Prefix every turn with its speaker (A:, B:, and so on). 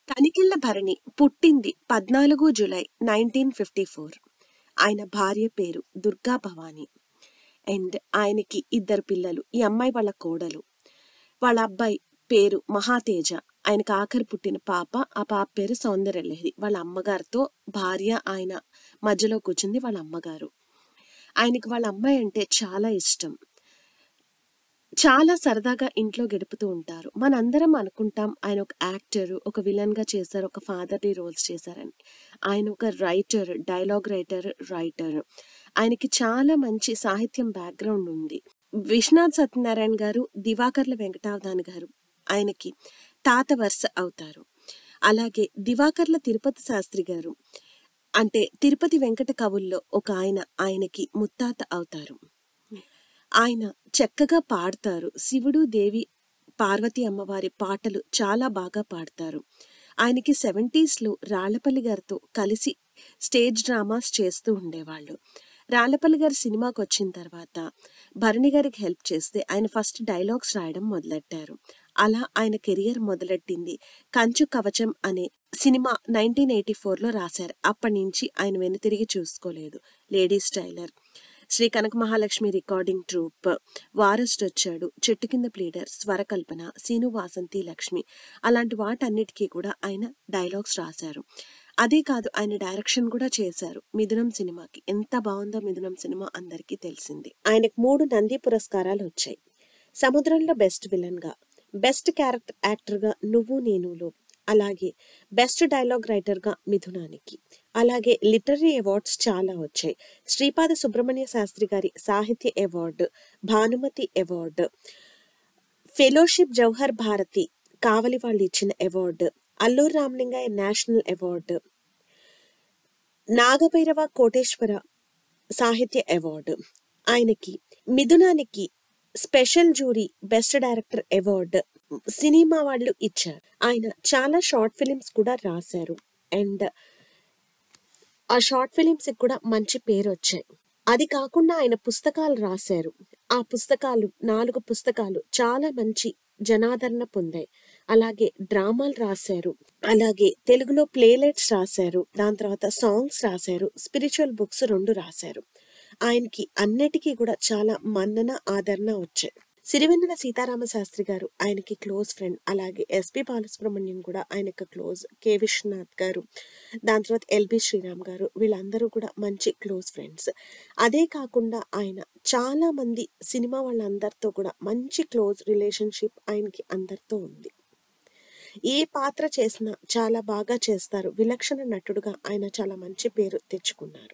A: తనికెళ్ల భరణి పుట్టింది పద్నాలుగు July nineteen fifty four ఆయన భార్య పేరు దుర్గా భవాని అండ్ ఆయనకి ఇద్దరు పిల్లలు ఈ అమ్మాయి వాళ్ళ కోడలు వాళ్ళ అబ్బాయి పేరు మహాతేజ ఆయనకు ఆఖరి పుట్టిన పాప ఆ పాప పేరు సౌందర్యలహరి వాళ్ళ అమ్మగారితో భార్య ఆయన మధ్యలో కూర్చుంది వాళ్ళ అమ్మగారు ఆయనకి వాళ్ళ అమ్మాయి అంటే చాలా ఇష్టం చాలా సరదాగా ఇంట్లో గడుపుతూ ఉంటారు మనందరం అనుకుంటాం ఆయన ఒక యాక్టర్ ఒక విలన్ గా చేశారు ఒక ఫాదర్లీ రోల్స్ చేశారని ఆయన ఒక రైటర్ డైలాగ్ రైటర్ రైటర్ ఆయనకి చాలా మంచి సాహిత్యం బ్యాక్గ్రౌండ్ ఉంది విశ్వనాథ్ సత్యనారాయణ గారు దివాకర్ల వెంకటావధాని గారు ఆయనకి తాత వరుస అవుతారు అలాగే దివాకర్ల తిరుపతి శాస్త్రి గారు అంటే తిరుపతి వెంకట కవుల్లో ఒక ఆయన ఆయనకి ముత్తాత అవుతారు ఆయన చక్కగా పాడతారు శివుడు దేవి పార్వతి అమ్మవారి పాటలు చాలా బాగా పాడతారు ఆయనకి సెవెంటీస్లో రాళ్లపల్లి గారితో కలిసి స్టేజ్ డ్రామాస్ చేస్తూ ఉండేవాళ్ళు రాళ్లపల్లి గారి సినిమాకి వచ్చిన తర్వాత భరణి గారికి హెల్ప్ చేస్తే ఆయన ఫస్ట్ డైలాగ్స్ రాయడం మొదలెట్టారు అలా ఆయన కెరియర్ మొదలెట్టింది కంచు కవచం అనే సినిమా నైన్టీన్ ఎయిటీ ఫోర్లో రాశారు అప్పటి నుంచి ఆయన వెనుతిరిగి చూసుకోలేదు ladies tailor Sri Kanaka Mahalakshmi recording troupe వారస్ట్ వచ్చాడు చెట్టు కింద ప్లీడర్ స్వరకల్పన సీను వాసంతి లక్ష్మి అలాంటి వాటన్నిటికీ కూడా ఆయన డైలాగ్స్ రాశారు అదే కాదు ఆయన డైరెక్షన్ కూడా చేశారు మిథునం సినిమాకి ఎంత బాగుందో మిథునం సినిమా అందరికీ తెలిసింది ఆయనకు మూడు నంది పురస్కారాలు వచ్చాయి సముద్రంలో బెస్ట్ విలన్ గా బెస్ట్ క్యారెక్టర్ యాక్టర్ గా నువ్వు నేనులో అలాగే బెస్ట్ డైలాగ్ రైటర్ గా మిథునానికి అలాగే లిటరీ అవార్డ్స్ చాలా వచ్చాయి శ్రీపాద సుబ్రహ్మణ్య శాస్త్రి గారి సాహిత్య award Bhanumathi award fellowship Jawahar Bharathi Kavali వాళ్ళు ఇచ్చిన award Alluru Ramalingaiah national award Nagabhairava Koteswara సాహిత్య అవార్డు ఆయనకి మిథునానికి special jury best director award cinema వాళ్ళు ఇచ్చారు ఆయన చాలా షార్ట్ ఫిలిమ్స్ కూడా రాశారు అండ్ ఆ షార్ట్ ఫిలిమ్స్ కూడా మంచి పేరు వచ్చాయి అది కాకుండా ఆయన పుస్తకాలు రాశారు ఆ పుస్తకాలు నాలుగు పుస్తకాలు చాలా మంచి జనాదరణ పొందాయి అలాగే డ్రామాలు రాశారు అలాగే తెలుగులో ప్లేలెట్స్ రాశారు దాని తర్వాత సాంగ్స్ రాశారు స్పిరిచువల్ బుక్స్ రెండు రాశారు ఆయనకి అన్నిటికీ కూడా చాలా మన్నన ఆదరణ వచ్చాయి సిరివెన్నెల సీతారామ శాస్త్రి గారు ఆయనకి క్లోజ్ ఫ్రెండ్ అలాగే ఎస్పి బాలసుబ్రహ్మణ్యం కూడా ఆయనకు క్లోజ్ కె విశ్వనాథ్ గారు దాని తర్వాత ఎల్బి శ్రీరామ్ గారు వీళ్ళందరూ కూడా మంచి క్లోజ్ ఫ్రెండ్స్ అదే కాకుండా ఆయన చాలా మంది సినిమా వాళ్ళందరితో కూడా మంచి క్లోజ్ రిలేషన్షిప్ ఆయనకి అందరితో ఉంది ఏ పాత్ర చేసినా చాలా బాగా చేస్తారు విలక్షణ నటుడుగా ఆయన చాలా మంచి పేరు తెచ్చుకున్నారు